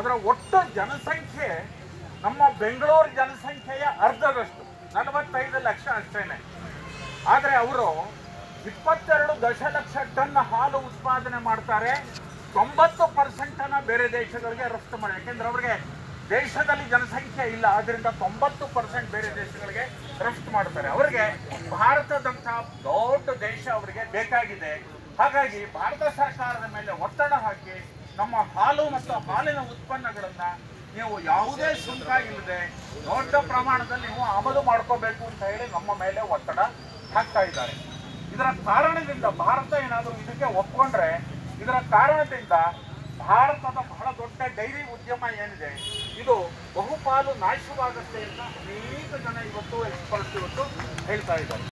ಅದರ ಒಟ್ಟು ಜನಸಂಖ್ಯೆ ನಮ್ಮ ಬೆಂಗಳೂರು ಜನಸಂಖ್ಯೆಯ ಅರ್ಧದಷ್ಟು ನಲವತ್ತೈದು ಲಕ್ಷ ಅಷ್ಟೇನೆ ಆದರೆ ಅವರು ಇಪ್ಪತ್ತೆರಡು ದಶಲಕ್ಷ ಟನ್ ಹಾಲು ಉತ್ಪಾದನೆ ಮಾಡ್ತಾರೆ ತೊಂಬತ್ತು ಪರ್ಸೆಂಟನ್ನು ಬೇರೆ ದೇಶಗಳಿಗೆ ರಫ್ತು ಮಾಡಿ ಯಾಕೆಂದ್ರೆ ಅವರಿಗೆ ದೇಶದಲ್ಲಿ ಜನಸಂಖ್ಯೆ ಇಲ್ಲ ಆದ್ರಿಂದ ತೊಂಬತ್ತು ಪರ್ಸೆಂಟ್ ಬೇರೆ ದೇಶಗಳಿಗೆ ರಫ್ತು ಮಾಡ್ತಾರೆ ಅವರಿಗೆ ಭಾರತದಂತಹ ದೊಡ್ಡ ದೇಶ ಅವರಿಗೆ ಬೇಕಾಗಿದೆ ಹಾಗಾಗಿ ಭಾರತ ಸರ್ಕಾರದ ಮೇಲೆ ಒತ್ತಡ ಹಾಕಿ ನಮ್ಮ ಹಾಲು ಮತ್ತು ಹಾಲಿನ ಉತ್ಪನ್ನಗಳನ್ನ ನೀವು ಯಾವುದೇ ಸುಂಕ ಇಲ್ಲದೆ ದೊಡ್ಡ ಪ್ರಮಾಣದಲ್ಲಿ ನೀವು ಆಮದು ಮಾಡ್ಕೋಬೇಕು ಅಂತ ಹೇಳಿ ನಮ್ಮ ಮೇಲೆ ಒತ್ತಡ ಹಾಕ್ತಾ ಇದ್ದಾರೆ ಇದರ ಕಾರಣದಿಂದ ಭಾರತ ಏನಾದರೂ ಇದಕ್ಕೆ ಒಪ್ಕೊಂಡ್ರೆ ಇದರ ಕಾರಣದಿಂದ ಭಾರತದ ಬಹಳ ದೊಡ್ಡ ಡೈರಿ ಉದ್ಯಮ ಏನಿದೆ ಇದು ಬಹುಪಾಲು ನಾಶವಾಗುತ್ತೆ ಅಂತ ಅನೇಕ ಜನ ಇವತ್ತು ಎಕ್ಸ್ಪರ್ಟ್ಸ್ ಇವತ್ತು ಹೇಳ್ತಾ ಇದ್ದಾರೆ